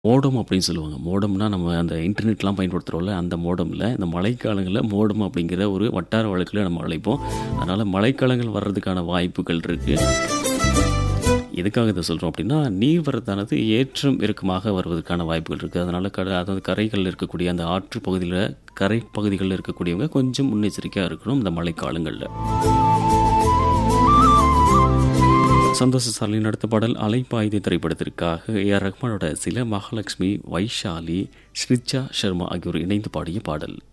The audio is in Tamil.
மோடம் அப்படின்னு சொல்லுவாங்க. மோடம்னா நம்ம அந்த இன்டர்நெட்லாம் பயன்படுத்துறோம்ல, அந்த மோடம் இல்ல. இந்த மழைக்காலங்கள்ல மோடம் அப்படிங்கிற ஒரு வட்டார வழக்குல நம்ம அழைப்போம். அதனால மழைக்காலங்கள் வர்றதுக்கான வாய்ப்புகள் இருக்கு. எதுக்காக இத சொல்றோம் அப்படின்னா, நீர்வரத்தானது ஏற்றம் இறக்கமாக வருவதற்கான வாய்ப்புகள் இருக்கு. அதனால கட அதாவது கரைகள்ல இருக்கக்கூடிய அந்த ஆற்று பகுதியில, கரை பகுதிகள்ல இருக்கக்கூடியவங்க கொஞ்சம் முன்னெச்சரிக்கையா இருக்கணும் இந்த மழைக்காலங்கள்ல. சந்தோஷ சாலினின் அடுத்த பாடல் அலைப்பாயுதே திரைப்படத்திற்காக ஏ.ஆர். ரஹ்மானோட சில மகாலட்சுமி, வைஷாலி, ஸ்ரிஜா ஷர்மா ஆகியோர் இணைந்து பாடிய பாடல்.